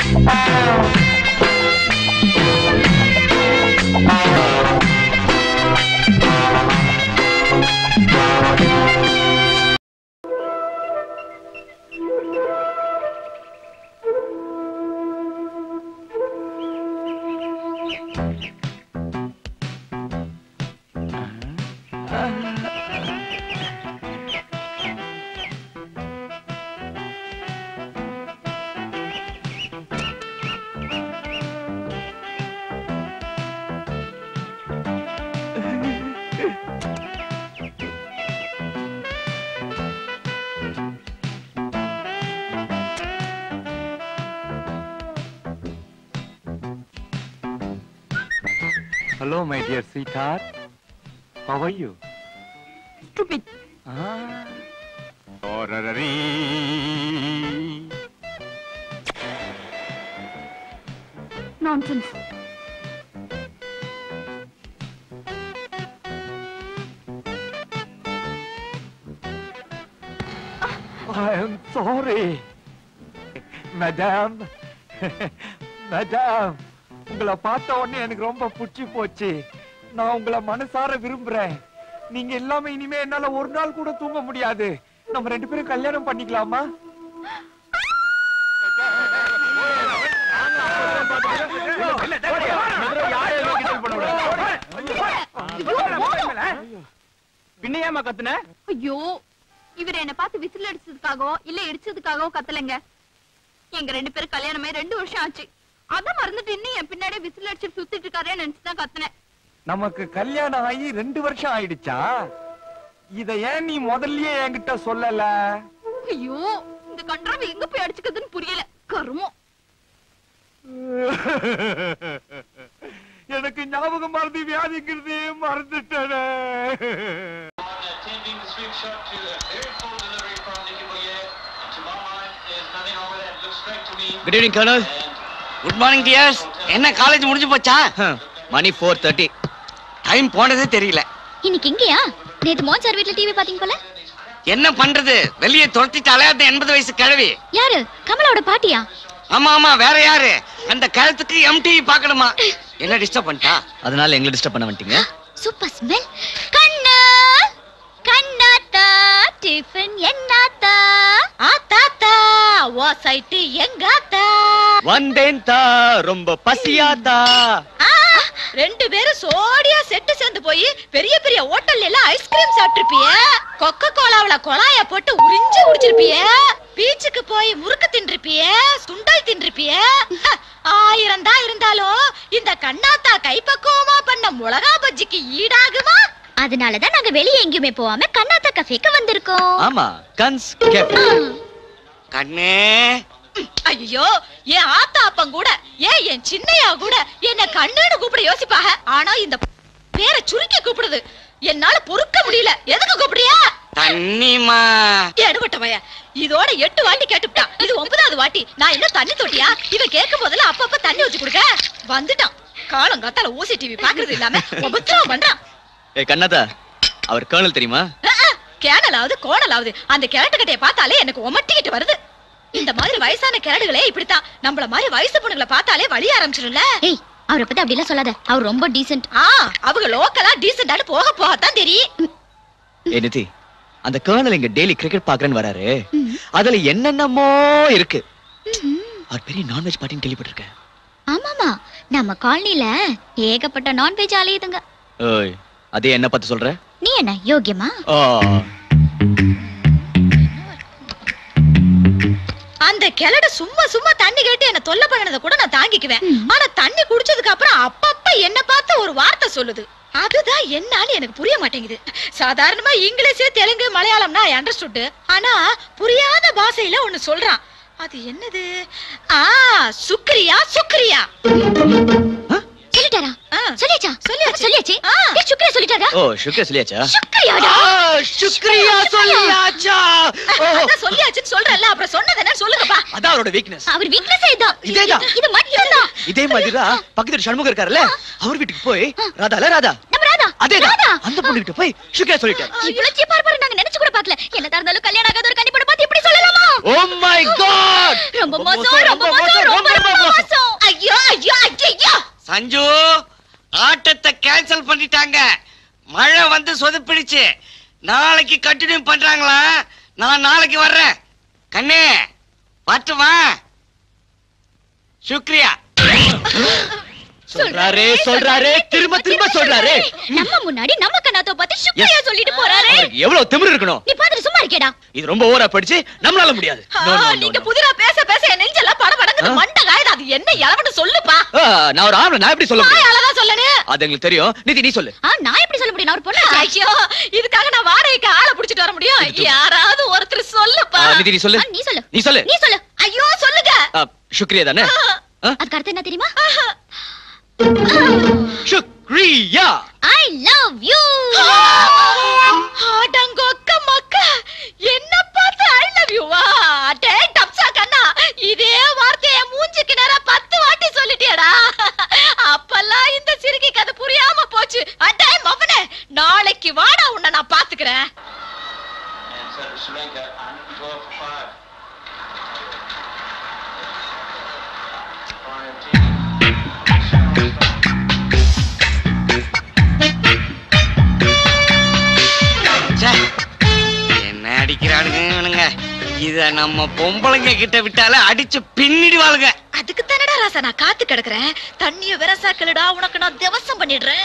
Hello, my dear sweetheart. How are you? Stupid. Ah. Orarari. Nonsense. I am sorry. Madam. Madam. உங்களை பார்த்த உடனே எனக்கு ரொம்ப பிடிச்சி போச்சு நான் உங்களை மனசார விரும்புறேன் நீங்க இல்லாம இனிமே என்னால ஒரு நாள் கூட தூங்க முடியாது நம்ம ரெண்டு பேரும் கல்யாணம் பண்ணிக்கலாமா பின்னையாமா கத்துன ஐயோ இவர் என்ன பார்த்து விசில் அடிச்சதுக்காகவோ இல்ல இடிச்சதுக்காகவோ கத்தலைங்க எங்க ரெண்டு பேரும் கல்யாணமே ரெண்டு வருஷம் ஆச்சு அத மறந்துட்டு இன்னும் என் பின்னாடியே விசில் அடிச்சு சுத்திட்டு இருக்காரே நினைச்சுதான் கத்துனேன் நமக்கு கல்யாணம் ஆகி ரெண்டு வருஷம் ஆயிடுச்சா இத ஏன் நீ முதல்லயே என்கிட்ட சொல்லல ஐயோ இந்த கன்றாவை எங்க போய் அடிச்சுக்கிறதுன்னு புரியல கருமம் எனக்கு ஞாபகம் மறந்து வியாதிக்கிறது மறந்துட்டேனே Attending the sweep shot to a very full delivery from Nicky Boyer. And to my mind, there's nothing wrong with that. Looks straight to me. Good evening colonel good morning dears என்ன college முடிஞ்சு போச்சா மணி four thirty time போனதே தெரியல இன்னைக்கு எங்கயா நேத்து மோகன் sir வீட்ல டிவி பாத்தீங்க போல என்ன பண்றது வெளியே துரத்திட்டாலே அந்த எண்பது வயசு கிழவி யாரு கமலாவோட பாட்டியா ஆமா ஆமா வேற யாரு அந்த கழுத்துக்கு எம்டிவி பார்க்கணுமா என்ன டிஸ்டர்ப் பண்ணிட்டா அதனால எங்களை டிஸ்டர்ப் பண்ண வந்துட்டீங்க சூப்பர் ஸ்மெல் கண்ணா கண்ணாத்தா டிஃபன் என்னாத்தா ஆத்தாத்தா ஓ சைட்டு எங்காத்தா வந்தேன் தா ரொம்ப பசியாதா ரெண்டு பேரும் சோடியா செட்டு சேர்ந்து போய் பெரிய பெரிய ஹோட்டல்ல எல்லாம் ஐஸ்கிரீம் சாப்பிட்டிருப்பிய கொக்கோ கோலாவுல கொலாய போட்டு உறிஞ்சு குடிச்சிருப்பிய பீச்சுக்கு போய் முறுக்கு தின்றிருப்பிய சுண்டல் தின்றிருப்பிய ஹ, ஆயிரம் தான் இருந்தாலும் இந்த கண்ணாத்தா கைப்பக்குவமா பண்ண மிளகா பஜ்ஜிக்கு ஈடாகுமா அதனாலதான் நாங்க வெளியே எங்கேயுமே போகாம கண்ணாத்தா கஃபேக்கு வந்திருக்கோம் ஆமா கன்ஸ் கேப் கண்ணே ஐயோ என் ஆத்தா அப்பன் கூட ஏன் என் சின்னையா கூட என்ன கண்ணுன்னு கூப்பிட யோசிப்பாக ஆனா இந்த பேரை சுருக்கி கூப்பிடுது என்னால பொறுக்க முடியல எதுக்கு கூப்பிடுறியா தண்ணிமா எடுபட்ட பைய இதோட எட்டு வாட்டி கேட்டுப்டான் இது ஒன்பதாவது வாட்டி நான் என்ன தண்ணி தொட்டியா இவன் கேட்கும் போதெல்லாம் அப்பப்ப தண்ணி வச்சு கொடுக்க வந்துட்டான் காலம் காத்தால ஊசி டிவி பாக்குறது இல்லாம உபத்திரவம் பண்றான் ஏ கண்ணாதா அவர் கர்னல் தெரியுமா கேனலாவது கோணலாவது அந்த கிழட்டு கட்டைய பார்த்தாலே எனக்கு உமட்டிக்கிட்டு வருது இந்த மாதிரி வயசான கிழடுகளே இப்படித்தான் நம்மள மாதிரி வயசு பொண்ணுங்களை பார்த்தாலே வழி ஆரம்பிச்சிடும்ல ஏய் அவரை பத்தி அப்படி எல்லாம் சொல்லாத அவர் ரொம்ப டீசென்ட் ஆ அவங்க லோக்கலா டீசென்டானு போக போகத்தான் தெரியும் ஏ நிதி அந்த கர்னல் இங்க டெய்லி கிரிக்கெட் பாக்குறேன்னு வராரு அதுல என்னென்னமோ இருக்கு அவர் பெரிய நான்வெஜ் பார்ட்டின்னு கேள்விப்பட்டிருக்கேன் ஆமாமா நம்ம காலனில ஏகப்பட்ட நான்வெஜ் அலையுதுங்க ஓய் அதே என்ன பார்த்து சொல்ற நீ என்ன யோகியமா ஆ அந்த கிழடு சும்மா சும்மா தண்ணி கேட்டு என்ன தொல்லை பண்ணதை கூட நான் தாங்கிக்குவேன் ஆனா தண்ணி குடிச்சதுக்கு அப்புறம் அப்பப்ப என்ன பார்த்து ஒரு வார்த்தை சொல்லுது அதுதான் என்னன்னு எனக்கு புரிய மாட்டேங்குது சாதாரணமா இங்கிலீஷ் தெலுங்கு மலையாளம்னா அண்டர்ஸ்டுட் ஆனா புரியாத பாஷையில ஒண்ணு சொல்றான் அது என்னது ஆ சுக்ரியா சுக்ரியா சொல்லிட்டாரா ஆ, சொல்லியாச்சா சொல்லியாச்சு. சொல்லியாச்சு ஆ. ஏய், சுக்ரியா சொல்லிட்டாரா ஓ சுக்ரியா சொல்லியாச்சா சுக்ரியாடா சுக்ரியா சொல்லியாச்சா ஓ, அதான் சொல்லியாச்சுன்னு சொல்றேன்ல அப்புறம் சொன்னது என்ன சொல்லுங்கப்பா அதான் அவரோட வீக்னஸ் அவர் வீக்னஸ் இதான் இதேதான். இது மட்டும்தான் இதே மாதிரிதான் பக்கத்து வீட்டு சண்முகம் இருக்காருல்ல அவர் வீட்டுக்கு போய் ராதால ராதா நம்ம ராதா அதேதான் ராதா அந்த பொண்ணு கிட்ட போய் சுக்ரியா சொல்லிட்டேன் இவ்வளவு சீப்பா இருப்பாரு நாங்க நினைச்சு கூட பார்க்கல என்னதா இருந்தாலும் கல்யாணம் ஆகாத ஒரு கண்டிப்பா பார்த்து இப்படி சொல்லலாமா ஓ மை காட் ரொம்ப மோசம் ரொம்ப மோசம் ரொம்ப ரொம்ப ஐயோ ஐயோ சஞ்சு ஆட்டத்தை கேன்சல் பண்ணிட்டாங்க மழை வந்து சொதப்பிடுச்சு நாளைக்கு கண்டினியூ பண்றாங்களா நான் நாளைக்கு வர்றேன் கண்ணே வரட்டுமா சுக்ரியா சொல்றாரே சொல்றாரே திரும்ப திரும்ப சொல்றாரே நம்ம முன்னாடி நம்ம கண்ணாத்தோ பார்த்து சுக்ரியா சொல்லிட்டு போறாரு அவருக்கு எவ்வளவு திமிரு இருக்கணும் நீ பாத்துட்டு சும்மா இருக்கேடா இது ரொம்ப ஓவரா படிச்சு நம்மளால முடியாது ஆ, No, no, no, நீங்க no. புதிரா பேச பேச என் நெஞ்செல்லாம் பட படங்குது ஆ? மண்டை காயுது அது என்ன இளவட்டு சொல்லுப்பா ஆ, நான் ஒரு ஆம்பளை நான் எப்படி சொல்ல முடியும் வாயாலதான் சொல்லணும் அது எங்களுக்கு தெரியும் நிதி நீ சொல்லு ஆ நான் எப்படி சொல்ல முடியும் நான் ஒரு பொண்ணு ஐயோ இதுக்காக நான் வாடகைக்கு ஆளை புடிச்சிட்டு வர முடியும் யாராவது ஒருத்தர் சொல்லுப்பா ஆ, நிதி நீ சொல்லு ஆ, நீ சொல்லு நீ சொல்லு நீ சொல்லு ஐயோ சொல்லுங்க ஆ, சுக்ரியா தானே ஆ? அதுக்கு அர்த்தம் என்ன தெரியுமா சுக்ரியா ஐ லவ் யூ அடங்கொக்க மக்க என்ன பார்த்து ஐ லவ் யூவா அடே டப்சா கண்ணா இதே வார்த்தைய மூஞ்சிக்கு நேரா பத்து வாட்டி சொல்லிட்டியடா அப்பெல்லாம் இந்த சிறுகி கதை புரியாம போச்சு அடே மவனே நாளைக்கு வாடா உன்னை நான் பாத்துக்கிறேன் And set Sri Lanka 12 for 5. Five team. ச்சே, என்ன அடிக்கிறானுங்க இவனுங்க இத நம்ம பொம்பளைங்க கிட்ட விட்டாலே அடிச்சு பின்னிடுவாளுங்க அதுக்கு தானடா ராசா நான் காத்து கிடக்குறேன் தண்ணிய விரசாக்கலடா உனக்கு நான் திவசம் பண்ணிடுறேன்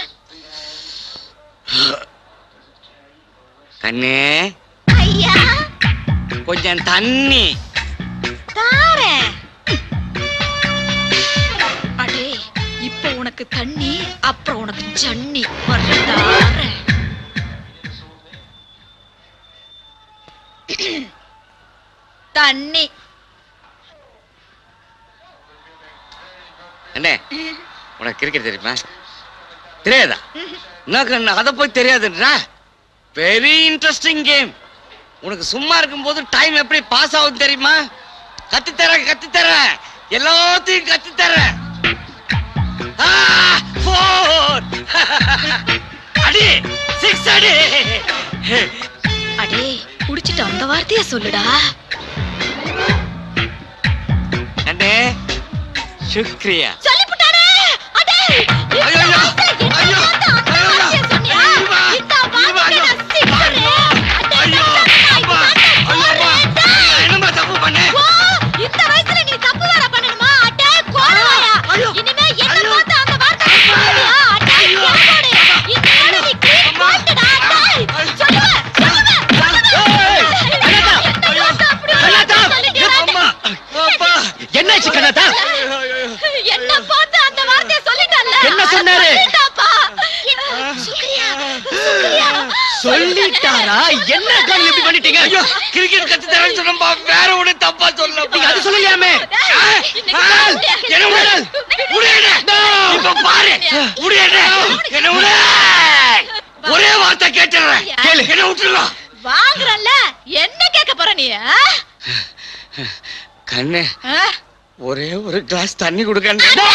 கண்ணு ஐயா கொஞ்சம் தண்ணி தாரேன் அடே இப்ப உனக்கு தண்ணி அப்புறம் உனக்கு ஜன்னி வர்றேன் தாரேன் தண்ணி அண்ணே உனக்கு கிரிக்கெட் தெரியுமா தெரியாதா என்ன கண்ணு அதை போய் தெரியாதுன்றா வெரி இன்ட்ரெஸ்டிங் கேம் உனக்கு சும்மா இருக்கும்போது டைம் எப்படி பாஸ் ஆகும் தெரியுமா கத்துத்தரேன் கத்துத்தரேன் எல்லாத்தையும் கத்துத்தரேன் ஆ, four. அடி சிக்ஸ் அடி அடே குடிச்சிட்டு அந்த வார்த்தைய சொல்லுடா அண்ணே சுக்ரியா சொல்லிப்புட்டானே அடே இந்த ஐயோ, ஐயோ, வயசுல என்ன ஐயோ, பார்த்து அந்த ஐயோ, வார்த்தைய சொன்னியா? ஐயோ, இந்த ஐயோ, வார்த்தைய ஐயோ, நான் சிக்கறேன். அடே, ஐயோ நான் அப்பா இதுதான்டா ஐயோ அப்பா போறேன். டேய். என்னம்மா தப்பு பண்ணேன் ஓ, இந்த வயசுல நீ தப்பு வேற பண்ணணுமா அடே கோடவாயா ஐயோ, இனிமே என்ன ஐயோ. பார்த்து அந்த வார்த்தை சொல்லுவியா அடே ஐயோ. கேளோடு இதோட நீ கிளீன் அம்மா. போட்டுடா டேய் ஐயோ. சொல்லுவேன் சொல்லுவேன் ஏய், கண்ணாத்தா, என்ன பார்த்து அப்படி ஒரு கண்ணாத்தா, வார்த்தை சொல்லிட்டியா? அம்மா அப்பா என்னாச்சு கண்ணாத்தா என்ன பார்த்து அந்த வார்த்தையை சொல்லிட்டல்ல என்ன அத சொன்னாரு? சொல்லிட்டாப்பா சுக்ரியா சுக்ரியா சொல்லிட்டாரா என்ன காரணம் இப்படி பண்ணிட்டீங்க ஐயோ கிரிக்கெட் கத்து தரேன்னு சொன்னப்பா வேற ஒண்ணு தப்பா சொல்ல நீங்க அது சொல்லலையாமே என்ன விடு முடியல இப்ப பாரு முடியல என்ன விடு ஒரே வார்த்தை கேட்டுறேன் கேளு. என்ன விட்டுருவா வாங்குறல்ல என்ன கேட்க போற நீ ஆ? கண்ணு ஆ? ஒரே ஒரு கிளாஸ் தண்ணி கொடுக்க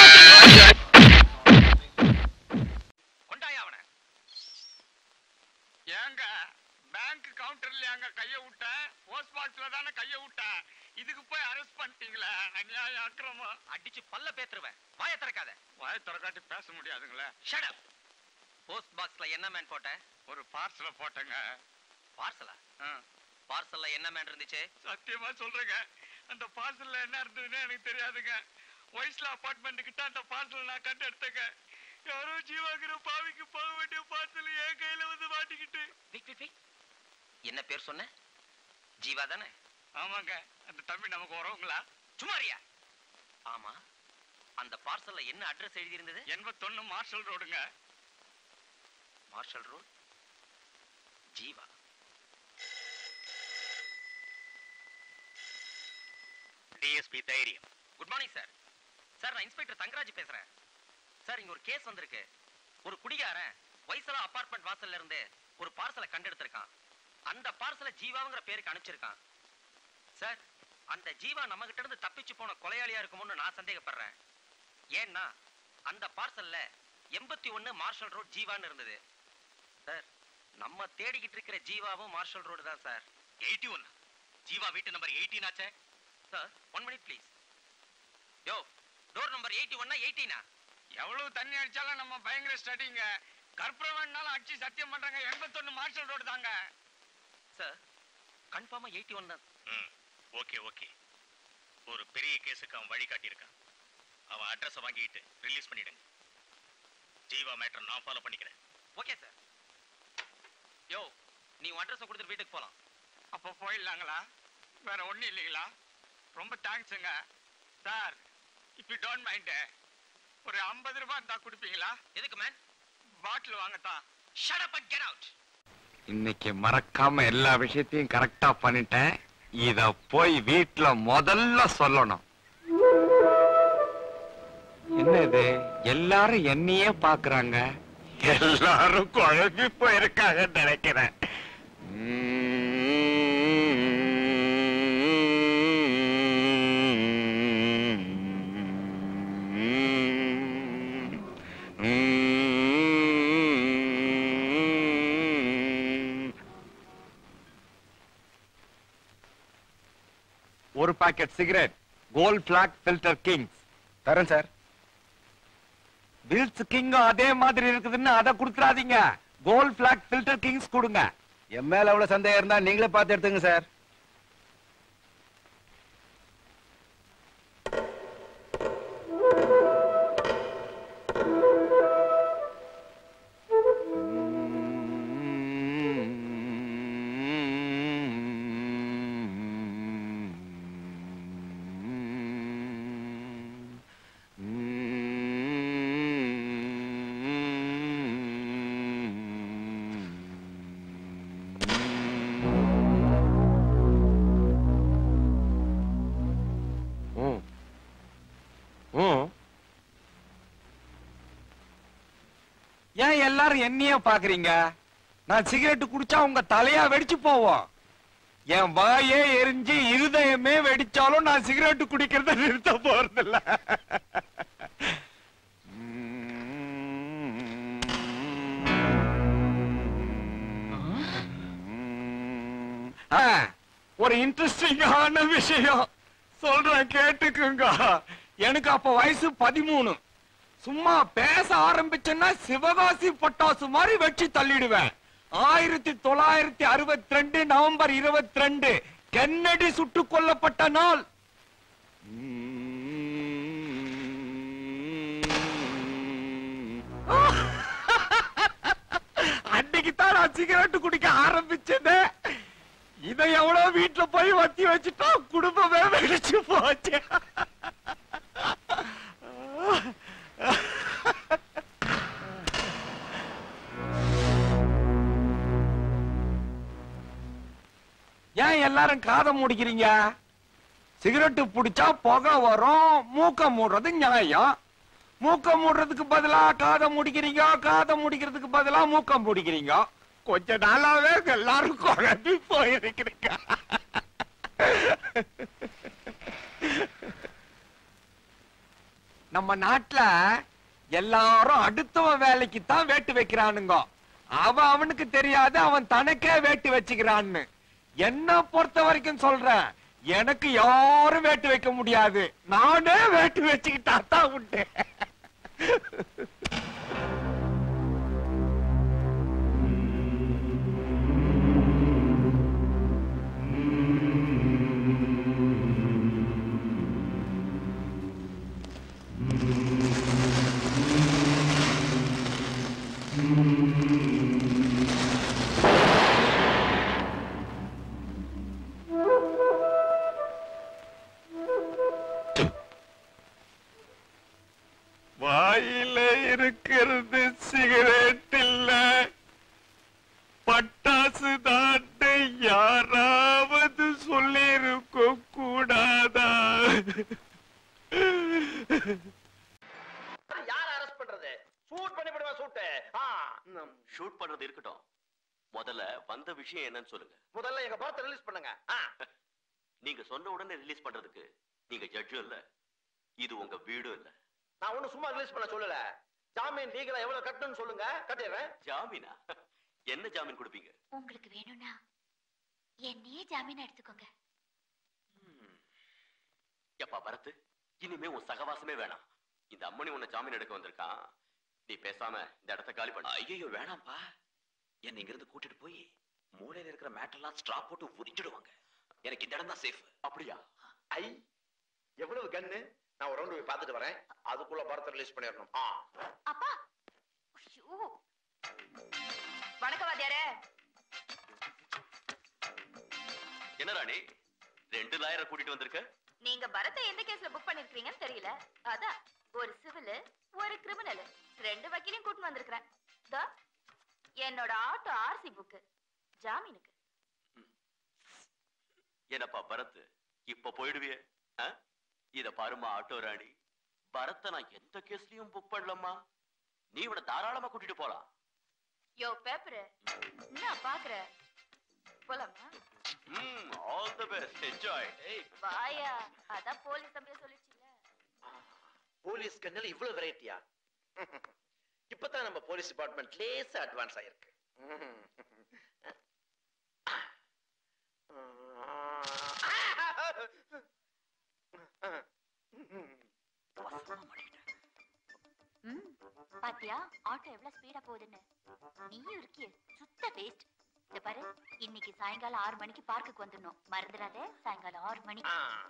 ஏங்க பேங்க் கவுண்டர்ல ஏங்க கைய விட்டேன் போஸ்ட் பாக்ஸ்ல தானே கைய விட்டேன் இதுக்கு போய் அரெஸ்ட் பண்ணிட்டீங்களே அநியாய அக்கிரமம் அடிச்சு பல்ல பேத்துருவேன் வாய திறக்காத வாய திறக்காட்டி பேச முடியாதுங்களே ஷட் அப் போஸ்ட் பாக்ஸ்ல என்ன மேன் போட்ட ஒரு பார்சல போட்டேங்க பார்சலா ஆ, பார்சல்ல என்ன மேன் இருந்துச்சு சத்தியமா சொல்றேங்க அந்த பார்சல்ல என்ன இருந்ததுன்னு எனக்கு தெரியாதுங்க ஒய்ஸ்ல அபார்ட்மெண்ட் கிட்ட அந்த பார்சல் நான் கண்டு எடுத்தேங்க யாரோ ஜீவாகிற பாவிக்கு போக வேண்டிய பார்சல் என் கையில வந்து மாட்டிக்கிட்டு வெயிட் வெயிட் வெயிட் என்ன பேர் சொன்ன ஜீவா தானே ஆமாங்க அந்த தம்பி நமக்கு வரவங்களா சும்மாரியா ஆமா அந்த பார்சல்ல என்ன அட்ரஸ் எழுதி இருந்தது எண்பத்தொன்னு மார்ஷல் ரோடுங்க மார்ஷல் ரோட் ஜீவா டிஎஸ்பி தைரியம் குட் மார்னிங் சார் சார் நான் இன்ஸ்பெக்டர் தங்கராஜ் பேசுறேன் சார் இங்க ஒரு கேஸ் வந்திருக்கு ஒரு குடிகாரன் வயசுல அபார்ட்மெண்ட் வாசல்ல இருந்து ஒரு பார்சலை கண்டெடுத்திருக்கான் அந்த பார்சலை ஜீவாங்கிற பேருக்கு அனுப்பிச்சிருக்கான் சார் அந்த ஜீவா நம்ம கிட்ட இருந்து தப்பிச்சு போன கொலையாளியா இருக்குமோன்னு நான் சந்தேகப்படுறேன் ஏன்னா அந்த பார்சல்ல எண்பத்தி ஒன்னு மார்ஷல் ரோட் ஜீவான்னு இருந்தது சார் நம்ம தேடிக்கிட்டு இருக்கிற ஜீவாவும் மார்ஷல் ரோடு தான் சார் எயிட்டி ஒன் ஜீவா வீட்டு நம்பர் எயிட்டீன் ஆச்சே சார் ஒன் மினிட் ப்ளீஸ் யோ டோர் நம்பர் எயிட்டி ஒன்னா எயிட்டீனா எவ்வளவு தண்ணி அடிச்சாலும் நம்ம பயங்கர ஸ்டடிங்க கற்பூரம் வேணுனாலும் அடிச்சு சத்தியம் பண்றாங்க எண்பத்தொன்னு மார்ஷல் ரோடு தாங்க சார் கன்ஃபார்மா எயிட்டி ஒன் தான் ஓகே ஓகே ஒரு பெரிய கேஸுக்கு அவன் வழி காட்டியிருக்கான் அவன் அட்ரஸை வாங்கிட்டு ரிலீஸ் பண்ணிடுங்க ஜீவா மேட்டர் நான் ஃபாலோ பண்ணிக்கிறேன் ஓகே சார் யோ நீ உன் அட்ரஸை கொடுத்துட்டு வீட்டுக்கு போலாம் அப்போ போயிடலாங்களா வேற ஒண்ணும் இல்லைங்களா ரொம்ப தேங்க்ஸுங்க sir if you don't mind ஒரு ஐம்பது ரூபாய் இருந்தா கொடுப்பீங்களா எதுக்கு மேன் பாட்டில் வாங்கத்தான் shut up and get out இன்னைக்கு மறக்காம எல்லா விஷயத்தையும் கரெக்டா பண்ணிட்டேன் இத போய் வீட்ல முதல்ல சொல்லணும் என்ன இது எல்லாரும் என்னையே பாக்குறாங்க எல்லாரும் குழம்பி போயிருக்காங்க நினைக்கிறேன் ஒரு packet cigarette Gold Flake Filter Kings தரேன் சார் வில்ஸ் கிங்கும் அதே மாதிரி இருக்குதுன்னு அதை கொடுத்துறாதீங்க கோல்ட் பிளாக் ஃபில்டர் கிங்ஸ் கொடுங்க என் மேல அவ்வளவு சந்தேகம் இருந்தா நீங்களே பார்த்து எடுத்துங்க சார் ம். ம். ஏன் எல்லாரும் என்னையே பாக்குறீங்க நான் சிகரெட் குடிச்சா உங்க தலையா வெடிச்சு போவோம் என் வாயே எரிஞ்சு இருதயமே வெடிச்சாலும் நான் சிகரெட் குடிக்கிறத நிறுத்த போறதில்ல ஆ, ஒரு இன்ட்ரெஸ்டிங்கான விஷயம் சொல்றேன் கேட்டுக்குங்க எனக்கு அப்ப வயசு பதிமூணு சும்மா பேச ஆரம்பிச்சேன்னா சிவகாசி பட்டாசு மாதிரி வெச்சு தள்ளிடுவேன் ஆயிரத்தி தொள்ளாயிரத்தி அறுபத்தி ரெண்டு நவம்பர் இருபத்தி ரெண்டு கென்னடி சுட்டுக் கொல்லப்பட்ட நாள் அன்னைக்கு தான் நான் சிகரெட் குடிக்க ஆரம்பிச்சது இதை எவ்வளவு வீட்டுல போய் வத்தி வச்சுட்டா குடும்பமே வெடிச்சு போச்சு ஏன் எல்லாரும் காதை மூடிக்கிறீங்க சிகரெட்டு பிடிச்சா புகை வரும் மூக்க மூடுறது நியாயம் மூக்க மூடுறதுக்கு பதிலா காதை முடிக்கிறீங்க காதை முடிக்கிறதுக்கு பதிலா மூக்க மூடிக்கிறீங்க கொஞ்ச நாளாவே எல்லாரும் குழம்பி போயிருக்கிறீங்க நம்ம நாட்டுல எல்லாரும் அடுத்தவன் வேலைக்கு தான் வேட்டு வைக்கிறானுங்க அவன் அவனுக்கு தெரியாது அவன் தனக்கே வேட்டு வச்சுக்கிறான்னு என்ன பொறுத்த வரைக்கும் சொல்றேன் எனக்கு யாரும் வேட்டு வைக்க முடியாது நானே வேட்டு வச்சுக்கிட்டா தான் உண்டு வாயில இருக்கிறது சிகரெட் இல்ல பட்டாசு தாண்டை யாராவது சொல்லிருக்க கூடாதா யார் அரெஸ்ட் பண்றது ஷூட் பண்ணி விடுவேன் சூட்டு ஷூட் பண்றது இருக்கட்டும் முதல்ல வந்த விஷயம் என்னன்னு சொல்லுங்க முதல்ல எங்க படத்தை ரிலீஸ் பண்ணுங்க ஆ. நீங்க சொன்ன உடனே ரிலீஸ் பண்றதுக்கு நீங்க ஜட்ஜும் இல்ல இது உங்க வீடும் இல்ல நான் ஒண்ணும் சும்மா ரிலீஸ் பண்ண சொல்லல ஜாமீன் லீகலா எவ்வளவு கட்டணும்னு சொல்லுங்க கட்டிடுறேன் ஜாமீனா என்ன ஜாமீன் கொடுப்பீங்க உங்களுக்கு வேணும்னா என்னையே ஜாமீன் எடுத்துக்கோங்க எப்பா பரத்து இனிமே உன் சகவாசமே வேணாம் இந்த அம்மணி உன்னை ஜாமீன் எடுக்க வந்திருக்கான் நீ பேசாம இந்த இடத்த காலி பண்ண ஐயோ வேணாம்ப்பா என்ன இங்க இருந்து கூட்டிட்டு போய் மூலையில இருக்கிற மேட்டெல்லாம் ஸ்ட்ரா போட்டு உரிச்சிடுவாங்க எனக்கு இந்த இடம் தான் சேஃப் அப்படியா ஐ எவ்வளவு கன்னு நான் ஒரு ரவுண்ட் போய் பார்த்துட்டு வரேன் அதுக்குள்ள படத்தை ரிலீஸ் பண்ணிடணும் ஆ அப்பா ஐயோ வணக்கம் வாத்தியாரே என்ன ராணி ரெண்டு லாயரை கூட்டிட்டு வந்திருக்க நீங்க பரத்தை எந்த கேஸ்ல புக் பண்ணிருக்கீங்கன்னு தெரியல அதான் ஒரு சிவில் ஒரு கிரிமினல் ரெண்டு வக்கீலையும் கூட்டிட்டு வந்திருக்கிறேன் தா, என்னோட ஆட்டோ ஆர்சி புக்கு ஜாமீனுக்கு என்னப்பா பரத் இப்ப போயிடுவியே ஆ? இத பாருமா ஆட்டோ ராணி பரத்தை நான் எந்த கேஸ்லயும் புக் பண்ணலம்மா நீ இவனை தாராளமா கூட்டிட்டு போலாம் யோ பேப்பர் என்ன பாக்குற போலாமா ம் ஆல் தி பெஸ்ட் என்ஜாய் வாயா அதான் போலீஸ் தம்பியா சொல்லிச்சுல போலீஸ் கண்ணில் இவ்வளவு வெரைட்டியா இப்பதான் நம்ம போலீஸ் டிபார்ட்மெண்ட் லேசா அட்வான்ஸ் ஆயிருக்கு ம். ம் பாத்தியா ஆட்டோ எவ்வளவு ஸ்பீடா போகுதுன்னு நீயும் இருக்கிய சுத்த வேஸ்ட் இந்த பாரு இன்னைக்கு சாயங்காலம் ஆறு மணிக்கு பார்க்குக்கு வந்துடணும் மறந்துடாத சாயங்காலம் ஆறு மணி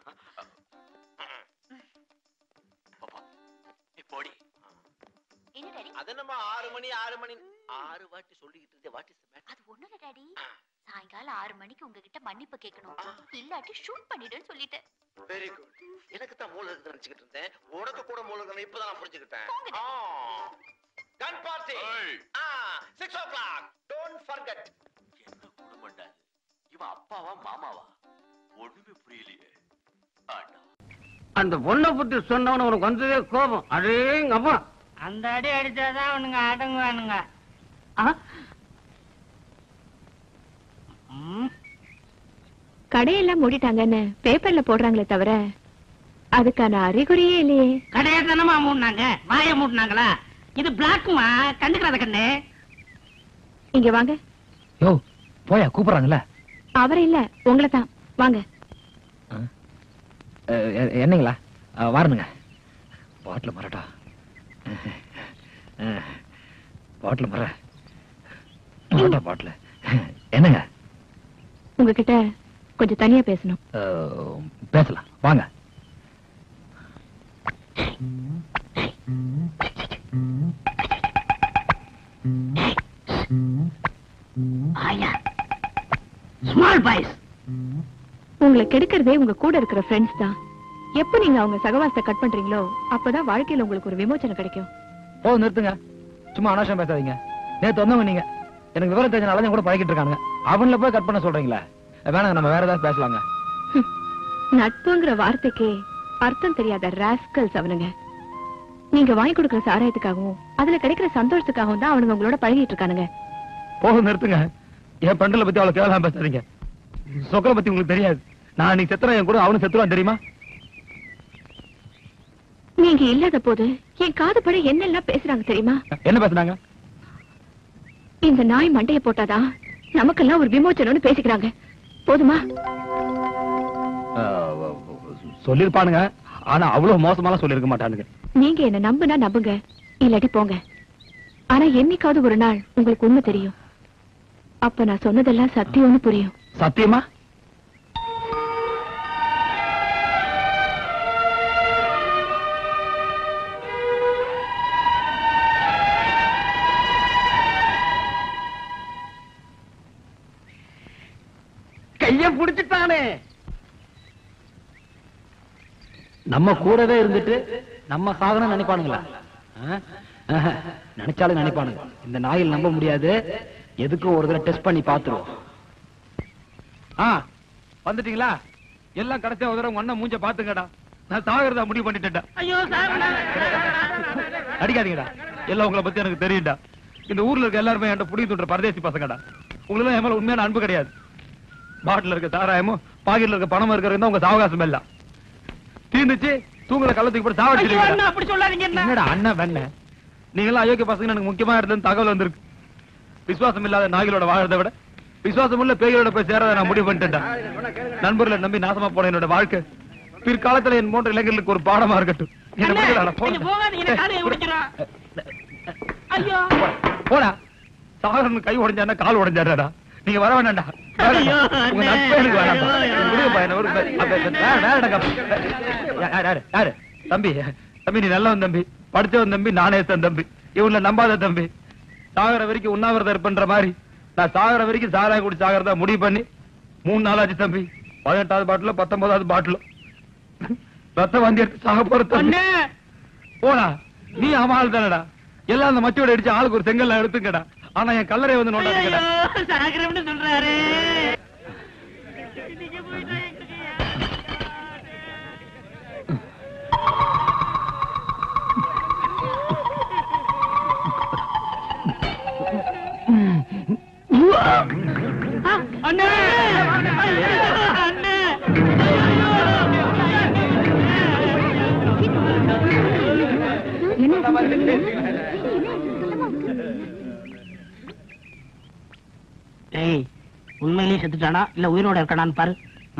போடி என்ன டாடி அது என்னமா ஆறு மணி ஆறு மணி ஆறு வாட்டி சொல்லிக்கிட்டு இருந்தே வாட் இஸ் அது ஒண்ணும் இல்ல டாடி சாயங்காலம் ஆறு மணிக்கு உங்ககிட்ட மன்னிப்பு கேட்கணும் இல்லாட்டி ஷூட் பண்ணிடுன்னு சொல்லிட்டேன் வெரி குட் எனக்கு தான் மூளை இருக்குன்னு நினைச்சுக்கிட்டு இருந்தேன் உனக்கு கூட மூளை இருக்குன்னு இப்பதான் நான் புரிஞ்சுக்கிட்டேன் கன் பார்ட்டி ஆ six o'clock don't forget குடும்பம்டா இது. இவன் அப்பாவா மாமாவா ஒண்ணுமே புரியலையே ஆண்டா அந்த பொண்ணை பத்தி சொன்னவன உனக்கு வந்ததே கோபம் அடேங்க அப்பா அந்த அடி அடிச்சாதான் அவனுங்க அடங்குவானுங்க கடையெல்லாம் மூடிட்டாங்கன்னு பேப்பர்ல போடுறாங்களே தவிர அதுக்கான அறிகுறியே இல்லையே கடையை தானமா மூடினாங்க வாய மூடினாங்களா இது பிளாக்குமா கண்டுக்கிறாத கண்ணு இங்க வாங்க யோ போயா கூப்பிடுறாங்கல்ல அவர் இல்ல உங்களை தான் வாங்க அஹ், எ- என்னங்களா அஹ், வரணுங்க பாட்டில் மரட்டா பாட்டில் மர மரட்டா பாட்டில் என்னங்க உங்ககிட்ட கொஞ்சம் தனியா பேசணும் அஹ், பேசலாம் வாங்க ஆயா ஸ்மால் பாய்ஸ் உங்களை கெடுக்கிறதே உங்க கூட இருக்கிற ஃப்ரெண்ட்ஸ் தான் எப்ப நீங்க அவங்க சகவாசத்தை கட் பண்றீங்களோ அப்பதான் வாழ்க்கையில உங்களுக்கு ஒரு விமோச்சனம் கிடைக்கும் ஓ நிறுத்துங்க சும்மா அனாவசியம் பேசாதீங்க நேத்து வந்தவங்க நீங்க எனக்கு விவரம் தெரிஞ்ச நல்லதையும் கூட பழகிட்டு இருக்கானுங்க அவங்கள போய் கட் பண்ண சொல்றீங்களா வேணாங்க நம்ம வேற ஏதாவது பேசலாங்க நட்புங்கிற வார்த்தைக்கே அர்த்தம் தெரியாத ராஸ்கல்ஸ் அவனுங்க நீங்க வாங்கி கொடுக்கிற சாராயத்துக்காகவும் அதுல கிடைக்கிற சந்தோஷத்துக்காகவும் தான் அவனுங்க உங்களோட பழகிட்டு இருக்கானுங்க போக நிறுத்துங்க என் பண்டல பத்தி அவ்வளவு கேவலாம் பேசாதீங்க சொக்கரை பத்தி உங்களுக்கு தெரியாது நான் நீ செத்துறேன் என் கூட அவனு செத்துருவான் தெரியுமா நீங்க இல்லாத போது என் காது பட என்னெல்லாம் பேசுறாங்க தெரியுமா என்ன பேசுனாங்க இந்த நாய் மண்டைய போட்டாதான் நமக்கெல்லாம் ஒரு விமோச்சனம்னு பேசிக்கிறாங்க போதுமா அஹ், சொல்லிருப்பானுங்க ஆனா அவ்வளவு மோசமாலாம் சொல்லிருக்க மாட்டானுங்க நீங்க என்ன நம்புனா நம்புங்க இல்லாட்டி போங்க ஆனா என்னைக்காவது ஒரு நாள் உங்களுக்கு உண்மை தெரியும் அப்ப நான் சொன்னதெல்லாம் சத்தியம்னு புரியும் சத்தியமா கைய புடிச்சிட்டானே நம்ம கூடவே இருந்துட்டு நம்ம சாகணும் நினைப்பானுங்களா ஆ? ஆஹா, நினைச்சாலும் நினைப்பானுங்க இந்த நாயில் நம்ப முடியாது எதுக்கும் ஒரு தடவை டெஸ்ட் பண்ணி பாத்துருவோம் ஆ வந்துட்டீங்களா எல்லாம் கடைசியா ஒரு தடவை உங்க அண்ணன் மூஞ்ச பாத்துங்கடா நான் சாகிறதா முடிவு பண்ணிட்டேன்டா ஐயோ சார் அடிக்காதீங்கடா எல்லாம் உங்களை பத்தி எனக்கு தெரியும்டா இந்த ஊர்ல இருக்க எல்லாருமே என்கிட்ட புடி துன்ற பரதேசி பசங்கடா உங்களுக்கு என் மேல உண்மையான அன்பு கிடையாது பாட்டில் இருக்க சாராயமும் பாக்கெட்ல இருக்க பணமும் இருக்கிறது தான் உங்க சாவகாசம் எல்லாம் தீர்ந்துச்சு தூங்குற கள்ளத்துக்கு போட்டு ஐயோ சாவடிச்சிருக்கீங்க அண்ணா அப்படி சொல்லாதீங்க என்ன என்னடா அண்ணன் வெண்ண நீங்களாம் அயோக்கிய பசங்க எனக்கு முக்கியமா இருந்தது தகவல் வந்திருக்கு விசுவாசம் இல்லாத நாய்களோட வாழறதை விட விசுவாசம் உள்ள பேய்களோட போய் சேரத நான் முடிவு பண்ணிட்டேன்டா நண்பர்களை நம்பி நாசமா போன என்னோட வாழ்க்கை பிற்காலத்துல என் போன்ற இளைஞர்களுக்கு ஒரு பாடமா இருக்கட்டும் என்ன அண்ணே, விட்டுடாத, போடா. நீங்க போகாதீங்க காலையை உடைக்கிறோம் ஐயோ போடா சாகரன் கை உடைஞ்சானா கால் உடைஞ்சாடா நீங்க வர வேண்டாம்டா ஐயோ, உங்க அண்ணே. நட்பே எனக்கு வேணாம் ஐயோ, விடுங்கப்பா, என்ன ஒரு- அந்த- அந்த- வேற- வேற இடங்க. யாரு, யாரு, யாரு? தம்பி தம்பி நீ நல்லவன் தம்பி படிச்சவன் தம்பி நானே தன் தம்பி இவங்கள நம்பாத தம்பி சாகர வரைக்கும் உண்ணாவிரதம் இருப்பன்ற மாதிரி நான் சாகர வரைக்கும் சாராய குடி சாகரதா முடிவு பண்ணி மூணு நாளாச்சு தம்பி பதினெட்டாவது பாட்டில பத்தொன்பதாவது பாட்டில ரத்த வாந்தி எடுத்து சாக போற தம்பி போடா நீ அவன் ஆள் தானடா எல்லாம் அந்த மச்சோட அடிச்சு ஆளுக்கு ஒரு செங்கல்ல எடுத்துங்கடா ஆனா என் கல்லறை வந்து நோண்டாதீங்கடா சாகரம்னு சொல்றாரு அண்ணே அண்ணே ஏய் உண்மையிலேயே செத்துட்டானா இல்ல உயிரோட இருக்கானான்னு பாரு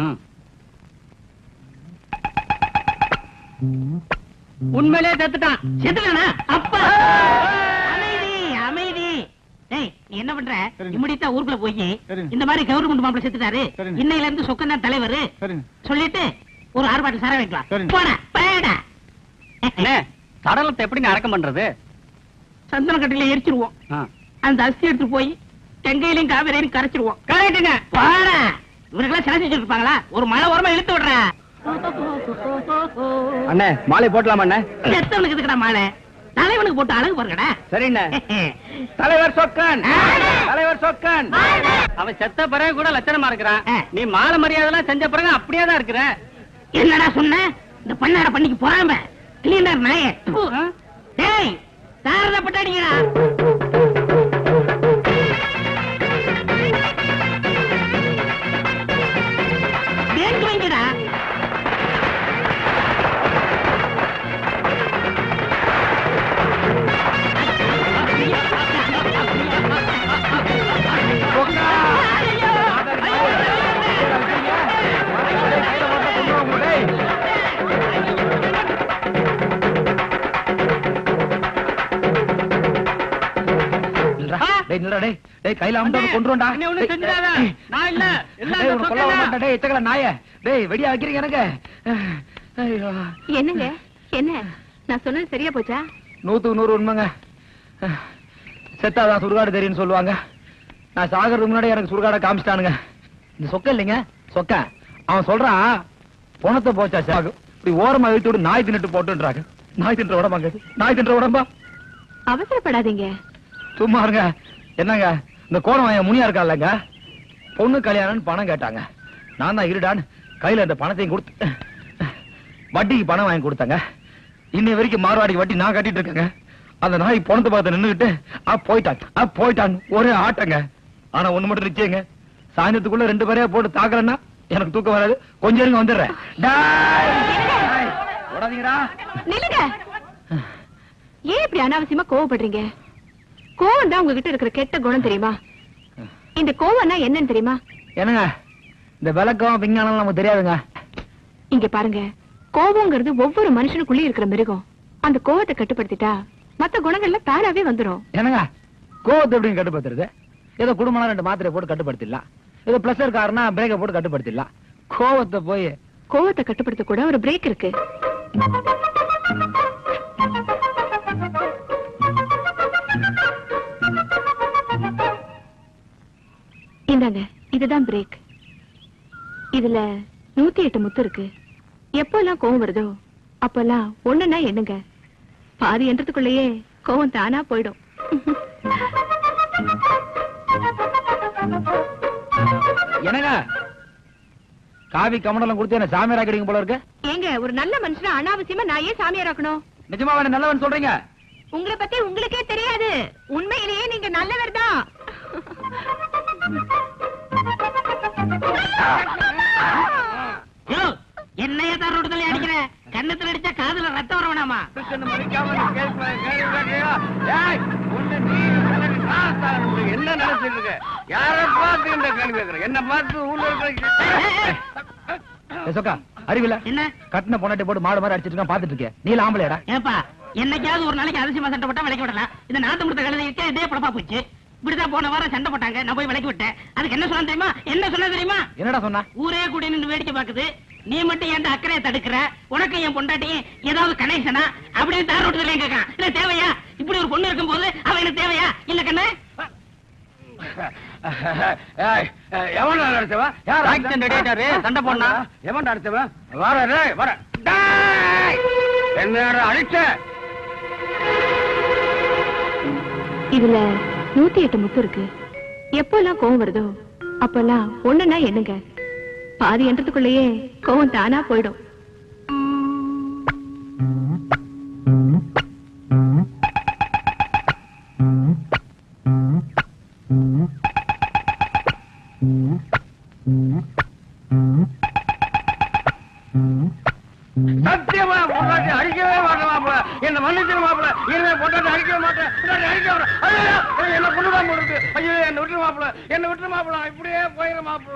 உண்மையிலே செத்துட்டான் செத்துட்டானா அப்பா அமைதி அமைதி ஏய் நீ என்ன பண்ற இம்மிடியா ஊருக்குள்ள போய் இந்த மாதிரி கவர்மெண்ட் மாப்பிள்ள செத்துட்டாரு இன்னையில இருந்து சொக்கம் தான் தலைவர் சொல்லிட்டு ஒரு ஆர்ப்பாட்டம் சார வைக்கலாம் போடா பேடா சடலத்தை எப்படி அடக்கம் பண்றது சந்தன கட்டில எரிச்சிருவோம் அந்த அஸ்தி எடுத்து போய் கங்கையிலையும் காவிரியிலையும் கரைச்சிருவோம் கரெக்டுங்க பாடா இவருக்கெல்லாம் சிலை செஞ்சுட்டு இருப்பாங்களா ஒரு மழை உரமா இழுத்து விடுற அண்ணே மாலை போட்டலாமா அண்ணே எத்தவனுக்கு இதுக்கடா மாலை தலைவனுக்கு போட்டு அழகு பாருங்கடா சரிண்ணே தலைவர் சொக்கன் தலைவர் சொக்கன் அவன் செத்த பிறகு கூட லட்சணமா இருக்கிறான் நீ மாலை மரியாதை எல்லாம் செஞ்ச பிறகு அப்படியே தான் இருக்கிற என்னடா சொன்ன இந்த பண்ணாட பண்ணிக்கு போறாம கிளீனர் நாய ப்பு. டேய் தாரத பட்டாடிங்கடா பேங்க் வைங்கடா டேய் நில்றா டேய் டேய் கையில அமுட்டு கொண்டுறோம்டா என்னை ஒண்ணும் செஞ்சிடாத. நான் இல்ல. எல்லாம் டேய் அந்த உன்னை கொல்ல விட சொக்கன் மாட்டேன் டேய் எச்சக்கல நாயே டேய் வெடியா வைக்கிறீங்க எனக்கு ஐயோ என்னங்க என்ன நான் சொன்னது சரியா போச்சா நூத்துக்கு நூறு உண்மைங்க செத்தாதான் சுடுகாடு தெரியும்னு சொல்லுவாங்க நான் சாகிறதுக்கு முன்னாடி எனக்கு சுடுகாடை காமிச்சிட்டானுங்க இந்த சொக்க இல்லைங்க சொக்க அவன் சொல்றான் பணத்தை போச்சா சாகு இப்படி ஓரமா இழுத்து விட்டு நாய் தின்னுட்டு போட்டுன்றாங்க நாய் தின்ற உடம்பாங்க இது. நாய் தின்ற உடம்பா அவசரப்படாதீங்க சும்மா இருங்க என்னங்க இந்த கோணம் என் முனியா இருக்கான்லங்க பொண்ணு கல்யாணம்னு பணம் கேட்டாங்க நான் தான் இருடான்னு கையில இந்த பணத்தையும் கொடுத்து வட்டிக்கு பணம் வாங்கி கொடுத்தாங்க இன்னை வரைக்கும் மார்வாடிக்கு வட்டி நான் கட்டிட்டு இருக்கேங்க அந்த நாய் பணத்தை பார்த்து நின்னுகிட்டு ஆ போயிட்டான் ஆ போயிட்டான் ஒரே ஆட்டங்க ஆனா ஒண்ணு மட்டும் நிச்சயங்க சாயந்தரத்துக்குள்ள ரெண்டு பேரையா போட்டு தாக்கலன்னா எனக்கு தூக்கம் வராது கொஞ்சம் இருங்க வந்துடுறேன் டேய்! டேய்! ஓடாதீங்கடா நில்லுங்க ஏன் இப்படி அனாவசியமா கோவப்படுறீங்க கோவம் தான் உங்ககிட்ட இருக்கிற கெட்ட குணம் தெரியுமா இந்த கோவம்னா என்னன்னு தெரியுமா என்னங்க இந்த விளக்கம் விஞ்ஞானம் நமக்கு தெரியாதுங்க இங்க பாருங்க கோவங்கிறது ஒவ்வொரு மனுஷனுக்குள்ளயும் இருக்கிற மிருகம் அந்த கோவத்தை கட்டுப்படுத்திட்டா மத்த குணங்கள்ல தானாவே வந்துரும் என்னங்க கோவத்தை எப்படி கட்டுப்படுத்துறது ஏதோ குடும்பம் ரெண்டு மாத்திரை போட்டு கட்டுப்படுத்திடலாம் ஏதோ பிளஸ் காரனா பிரேக்கை போட்டு கட்டுப்படுத்திடலாம் கோவத்தை போய் கோவத்தை கட்டுப்படுத்த கூட ஒரு பிரேக் இருக்கு இந்தாங்க இதுதான் பிரேக் இதுல நூத்தி எட்டு முத்து இருக்கு எப்பெல்லாம் கோவம் வருதோ அப்பெல்லாம் ஒண்ணுன்னா என்னங்க பாதி என்றதுக்குள்ளேயே கோவம் தானா போயிடும் என்னங்க காவி கமண்டலம் கொடுத்து என்ன சாமியார் ஆக்கிடுங்க போல இருக்கு ஏங்க ஒரு நல்ல மனுஷனை அனாவசியமா நான் ஏன் சாமியார் ஆக்கணும் நிஜமா வேணும் நல்லவன் சொல்றீங்க உங்களை பத்தி உங்களுக்கே தெரியாது உண்மையிலேயே நீங்க நல்லவர் தான் யோ, என்னைய தான் ரோடு தள்ளி அடிக்கிற கண்ணத்துல அடிச்சா காதுல ரத்தம் வர வேணாமா என்ன நினைச்சிட்டு இருக்க யார பார்த்து இந்த கேள்வி கேட்கற என்ன பார்த்து ஊர்ல இருக்கிற ஏய், சொக்கா அறிவில என்ன கட்டின பொண்டாட்டி போட்டு மாடு மாதிரி அடிச்சிட்டு இருக்கான் பாத்துட்டு இருக்கேன் நீ ஆம்பளையாடா ஏப்பா என்னைக்காவது ஒரு நாளைக்கு அதிசயமா சண்டை போட்டா விலைக்கு விடலாம் இந்த நாட்டு முடுத்த கழுதைக்கு இதே படப்பா போச்சு இப்படிதான் போன வாரம் சண்டை போட்டாங்க நான் போய் விலைக்கு விட்டேன் அதுக்கு என்ன சொன்னா தெரியுமா என்ன சொன்னா தெரியுமா என்னடா சொன்னா ஊரே கூடி நின்று வேடிக்கை பாக்குது நீ மட்டும் என் அக்கறையை தடுக்கிற உனக்கு என் பொண்டாட்டியும் ஏதாவது கனெக்ஷனா அப்படின்னு தார் ரோட்டுல கேட்கான் இல்ல தேவையா இப்படி ஒரு பொண்ணு இருக்கும் போது அவ எனக்கு தேவையா இல்ல கண்ணு எவன் அடிச்சவன் யார் Action ready ஆயிட்டாரு, சண்டை போடலாம். எவன் அடிச்சவன் வர டேய், வர டேய்! என்ன அடிச்ச இதுல நூத்தி எட்டு முத்து இருக்கு எப்பெல்லாம் கோவம் வருதோ அப்பெல்லாம் ஒண்ணுன்னா என்னங்க பாதி என்றதுக்குள்ளேயே கோவம் தானா போயிடும் சத்தியமா பொண்டாட்டி அடிக்கவே மாட்டேன் மாப்பிள என்ன மன்னிச்சிரு மாப்பிள இனிமே பொண்டாட்டி அடிக்கவே மாட்டேன் பொண்டாட்டி அடிக்க மாட்டேன் ஐயோ ஐயோ, என்ன கொண்டுதான் போடுறது ஐயோ என்ன விட்டுரு மாப்பிள என்ன விட்டுரு மாப்பிள இப்படியே போயிரு மாப்பிள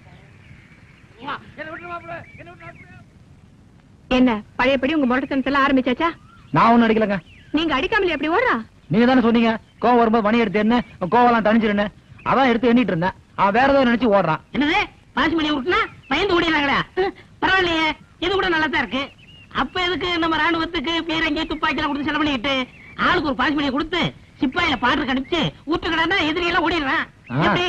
என்ன விட்டுரு மாப்பிள என்ன விட்டுரு என்ன பழையபடி உங்க முரட்டத்தனத்தெல்லாம் ஆரம்பிச்சாச்சா நான் ஒண்ணும் அடிக்கலங்க நீங்க அடிக்காமலே எப்படி ஓடுறா நீங்க தானே சொன்னீங்க கோவம் வரும்போது மணி எடுத்து என்ன கோவம்லாம் தணிஞ்சிருன்னு அதான் எடுத்து எண்ணிட்டு இருந்தேன் அவன் வேற ஏதோ நினைச்சு ஓடுறான் என்னது பாசிமணி விட்டுனா பயந்து ஓடிடுறாங்களா பரவாயில்லையே இது கூட நல்லா தான் இருக்கு அப்ப எதுக்கு நம்ம ராணுவத்துக்கு பீரங்கி துப்பாக்கி எல்லாம் கொடுத்து செலவு பண்ணிட்டு ஆளுக்கு ஒரு பாசிமணியை கொடுத்து சிப்பாயில பாட்டு கணிச்சு ஊட்டுக்கடா எதிரி எல்லாம் ஓடிடுறான் ஆ. எப்படி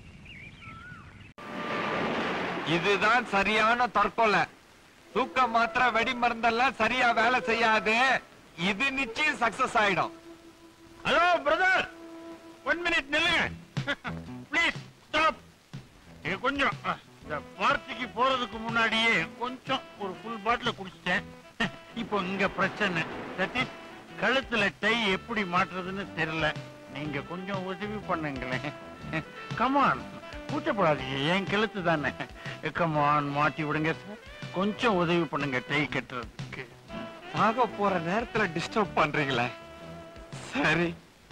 இதுதான் சரியான தற்கொலை தூக்க மாத்திரை வெடி மருந்தெல்லாம் சரியா வேலை செய்யாது இது நிச்சயம் சக்சஸ் ஆயிடும் ஹலோ பிரதர் ஒன் மினிட் நில்லுங்க ப்ளீஸ் ஸ்டாப் இது கொஞ்சம் அஹ், இந்த பார்ட்டிக்கு போறதுக்கு முன்னாடியே கொஞ்சம் ஒரு ஃபுல் பாட்டில குடிச்சிட்டேன் இப்போ இங்க பிரச்சனை தட் இஸ் கழுத்துல டை எப்படி மாட்டுறதுன்னு தெரியல நீங்க கொஞ்சம் உதவி பண்ணுங்களேன் கமான் கூச்சப்படாதீங்க என் கழுத்து தானே கமான் மாட்டி விடுங்க சார் கொஞ்சம் உதவி பண்ணுங்க டை கட்டுறதுக்கு சாக போற நேரத்துல டிஸ்டர்ப் பண்றீங்களே சரி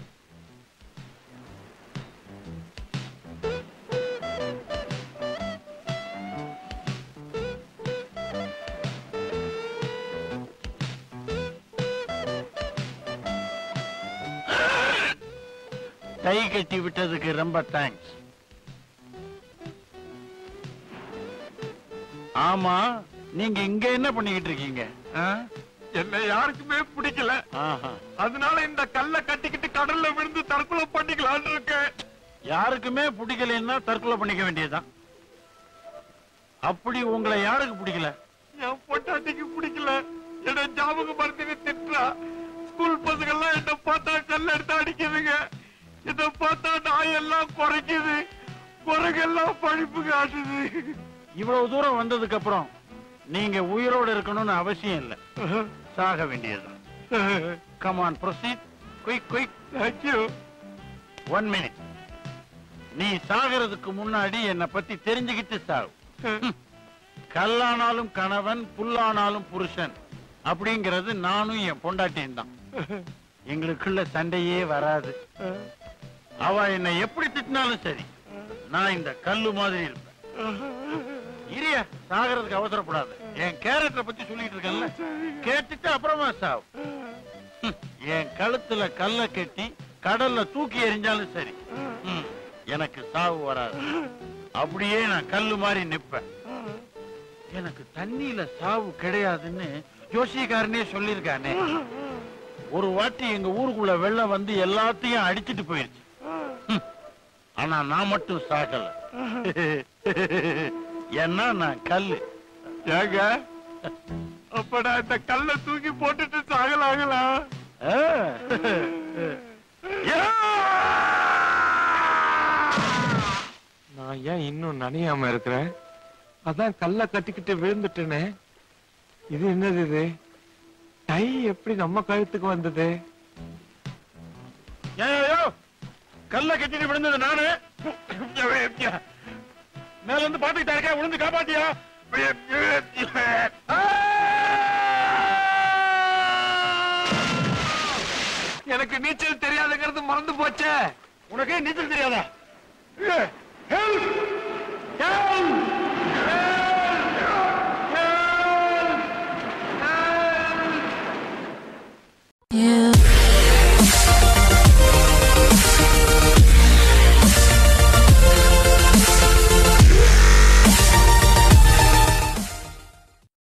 டை கட்டி விட்டதுக்கு ரொம்ப தேங்க்ஸ் ஆமா நீங்க இங்க என்ன பண்ணிக்கிட்டு இருக்கீங்க என்ன யாருக்குமே பிடிக்கல ஆஹா. அதனால இந்த கல்ல கட்டிக்கிட்டு கடல்ல விழுந்து தற்கொலை பண்ணிக்கலாம்னு இருக்கேன் யாருக்குமே பிடிக்கலைன்னா தற்கொலை பண்ணிக்க வேண்டியதுதான் அப்படி உங்களை யாருக்கு பிடிக்கல என் பொட்டாட்டிக்கு பிடிக்கல என்ன ஞாபகம் மறந்துட்டு திட்டுறா ஸ்கூல் பசங்க எல்லாம் என்ன பார்த்தா கல்ல எடுத்து அடிக்குதுங்க என்ன பார்த்தா நாய் எல்லாம் குறைக்குது குரங்கெல்லாம் பழிப்பு காட்டுது இவ்வளவு தூரம் வந்ததுக்கு அப்புறம் நீங்க உயிரோட இருக்கணும்னு அவசியம் இல்ல சாக வேண்டியதுதான் come on proceed quick quick thank you one minute நீ சாகிறதுக்கு முன்னாடி என்னை பத்தி தெரிஞ்சுக்கிட்டு சாவு ஹம். கல்லானாலும் கணவன் புல்லானாலும் புருஷன் அப்படிங்கிறது நானும் என் பொண்டாட்டியும் தான் எங்களுக்குள்ள சண்டையே வராது அவ என்னை எப்படி திட்டினாலும் சரி நான் இந்த கல்லு மாதிரி இருப்பேன் இரிய சாகிறதுக்கு அவசரப்படாத என் கேரக்டரை பத்தி சொல்லிட்டு இருக்கேன்ல கேட்டுட்டு அப்புறமா சாவு ஹம். என் கழுத்துல கல்ல கட்டி கடல்ல தூக்கி எறிஞ்சாலும் சரி ஹம். எனக்கு சாவு வராது அப்படியே நான் கல்லு மாதிரி நிப்பேன் எனக்கு தண்ணியில சாவு கிடையாதுன்னு ஜோசியக்காரனே சொல்லியிருக்கானே ஒரு வாட்டி எங்க ஊருக்குள்ள வெள்ளம் வந்து எல்லாத்தையும் அடிச்சிட்டு போயிருச்சு ஹம். ஆனா நான் மட்டும் சாகல ஏன்னா நான் கல்லு ஏங்க அப்ப நான் இந்த கல்ல தூக்கி போட்டுட்டு சாகலாங்களா ஆ. நான் ஏன் இன்னும் நனையாம இருக்கிறேன் அதான் கல்ல கட்டிக்கிட்டு விழுந்துட்டேனே இது என்னது இது டை எப்படி நம்ம கழுத்துக்கு வந்தது ஏய்யோ கல்ல கட்டிட்டு விழுந்தது நானு மேல இருந்து பாத்துக்கிட்டா இருக்க விழுந்து காப்பாத்தியா எனக்கு நீச்சல் தெரியாதுங்கிறது மறந்து போச்சே உனக்கு நீச்சல் தெரியாதா Help! Help!